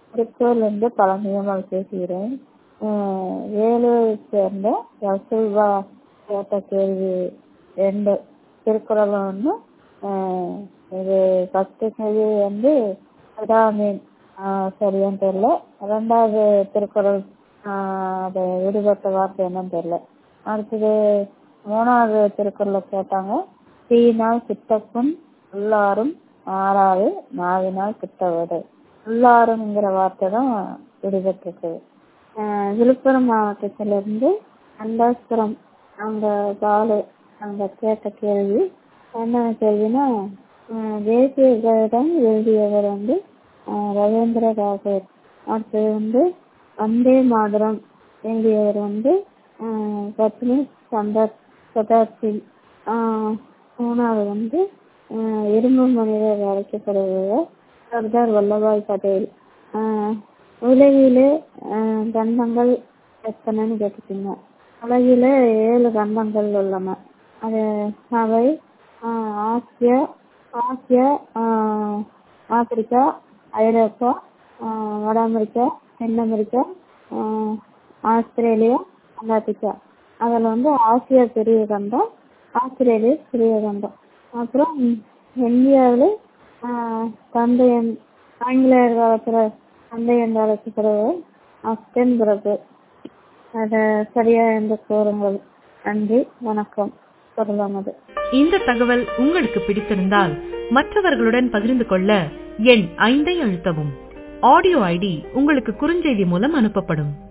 திருப்பூர்லேருந்து பழனியம்மாள் பேசுகிறேன் வேலூரை சேர்ந்த யசோதா கேட்ட கேள்வி ரெண்டு திருக்குறள் ஒன்று இது ஃபஸ்ட்டு கேள்வி வந்து அடாமீன் சரியான்னு தெரில ரெண்டாவது திருக்குறள் அது விடுபட்ட வார்த்தை என்னன்னு தெரில அடுத்தது மூணாவது திருக்குறளில் கேட்டாங்க தீயினால் சித்தப்புண் உள்ளாரும் ஆறாது நாவினால் குற்றவது உள்ளாருங்கிற வார்த்தை தான் விடுபட்டிருக்கு விழுப்புரம் மாவட்டத்திலிருந்து அண்டாசுரம் அந்த பாலு அங்கே கேட்ட கேள்வி என்ன கேள்வினா தேசிய கீதம் எழுதியவர் வந்து ரவீந்திர தாகூர் அடுத்தது வந்து வந்தே மாதரம் எழுதியவர் வந்து பத்னி சந்தர் சதார்த்தி மூணாவது வந்து இரும்பு மனிதர் அழைக்கப்படுபவர் சர்தார் வல்லபாய் பட்டேல் உலகிலே கண்டங்கள் எத்தனைன்னு கேட்டுட்டீங்க உலகில ஏழு கண்டங்கள் உள்ளன அது அவை ஆசியா ஆசியா ஆப்பிரிக்கா ஐரோப்பா வட அமெரிக்கா தென் அமெரிக்கா ஆஸ்திரேலியா அண்டார்டிகா அதில் வந்து ஆசியா பெரிய கண்டம் ஆஸ்திரேலியா சிறிய கண்டம் அப்புறம் இந்தியாவில் தந்தையன் ஆங்கிலேயர் காலத்தில் தந்தை என்று அழைக்கப்படுவர் அஸ்தன் பிறகு அதை சரியா என்று கூறுங்கள் நன்றி வணக்கம் சொல்லலாமது இந்த தகவல் உங்களுக்கு பிடித்திருந்தால் மற்றவர்களுடன் பகிர்ந்து கொள்ள எண் ஐந்தை அழுத்தவும் ஆடியோ ஐடி உங்களுக்கு குறுஞ்செய்தி மூலம் அனுப்பப்படும்